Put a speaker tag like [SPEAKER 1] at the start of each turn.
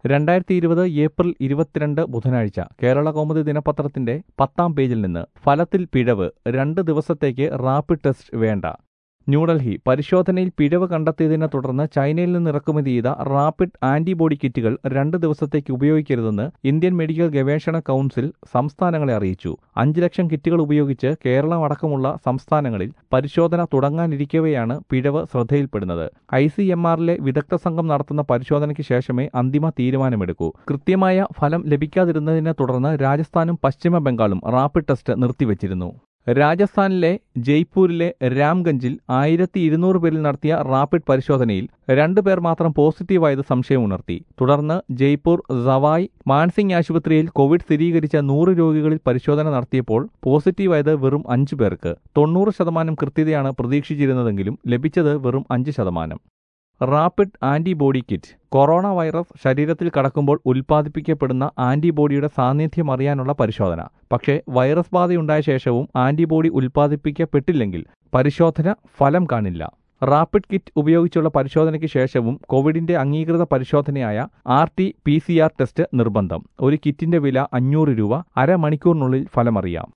[SPEAKER 1] രണ്ടായിരത്തി ഇരുപത് ഏപ്രിൽ ഇരുപത്തിരണ്ട് ബുധനാഴ്ച കേരള കൗമുദി ദിനപത്രത്തിന്റെ പത്താം പേജിൽ നിന്ന് ഫലത്തിൽ പിഴവ് രണ്ട് ദിവസത്തേക്ക് റാപ്പിഡ് ടെസ്റ്റ് വേണ്ട ന്യൂഡൽഹി പരിശോധനയിൽ പിഴവ് കണ്ടെത്തിയതിനെ തുടർന്ന് ചൈനയിൽ നിന്ന് ഇറക്കുമതി ചെയ്ത റാപ്പിഡ് ആന്റിബോഡി കിറ്റുകൾ രണ്ട് ദിവസത്തേക്ക് ഉപയോഗിക്കരുതെന്ന് ഇന്ത്യൻ മെഡിക്കൽ ഗവേഷണ കൗൺസിൽ സംസ്ഥാനങ്ങളെ അറിയിച്ചു അഞ്ച് ലക്ഷം കിറ്റുകൾ ഉപയോഗിച്ച് കേരളം അടക്കമുള്ള സംസ്ഥാനങ്ങളിൽ പരിശോധന തുടങ്ങാനിരിക്കവെയാണ് പിഴവ് ശ്രദ്ധയിൽപ്പെടുന്നത് ഐ സി എം ആറിലെ വിദഗ്ധ സംഘം നടത്തുന്ന പരിശോധനയ്ക്ക് ശേഷമേ അന്തിമ തീരുമാനമെടുക്കൂ കൃത്യമായ ഫലം ലഭിക്കാതിരുന്നതിനെ തുടർന്ന് രാജസ്ഥാനും പശ്ചിമ ബംഗാളും റാപ്പിഡ് ടെസ്റ്റ് നിർത്തിവച്ചിരുന്നു രാജസ്ഥാനിലെ ജയ്പൂരിലെ രാംഗഞ്ചിൽ ആയിരത്തി ഇരുന്നൂറ് പേരിൽ നടത്തിയ റാപ്പിഡ് പരിശോധനയിൽ രണ്ടു പേർ മാത്രം പോസിറ്റീവായത് സംശയമുണർത്തി തുടർന്ന് ജയ്പൂർ സവായ് മാൻസിംഗ് ആശുപത്രിയിൽ കോവിഡ് സ്ഥിരീകരിച്ച നൂറ് രോഗികളിൽ പരിശോധന നടത്തിയപ്പോൾ പോസിറ്റീവായത് വെറും അഞ്ചു പേർക്ക് തൊണ്ണൂറ് ശതമാനം കൃത്യതയാണ് പ്രതീക്ഷിച്ചിരുന്നതെങ്കിലും ലഭിച്ചത് വെറും അഞ്ച് ശതമാനം rapid antibody kit corona virus ശരീരത്തിൽ കടക്കുമ്പോൾ ഉൽപ്പാദിപ്പിക്കപ്പെടുന്ന ആന്റിബോഡിയുടെ സാന്നിധ്യം അറിയാനുള്ള പരിശോധന പക്ഷേ വൈറസ് ബാധയുണ്ടായ ശേഷവും ആന്റിബോഡി ഉൽപ്പാദിപ്പിക്കപ്പെട്ടില്ലെങ്കിൽ പരിശോധന ഫലം കാണില്ല റാപ്പിഡ് കിറ്റ് ഉപയോഗിച്ചുള്ള പരിശോധനയ്ക്ക് ശേഷവും കോവിഡിന്റെ അംഗീകൃത പരിശോധനയായ R T P C R test നിർബന്ധം ഒരു കിറ്റിന്റെ വില അഞ്ഞൂറ് രൂപ അരമണിക്കൂറിനുള്ളിൽ ഫലമറിയാം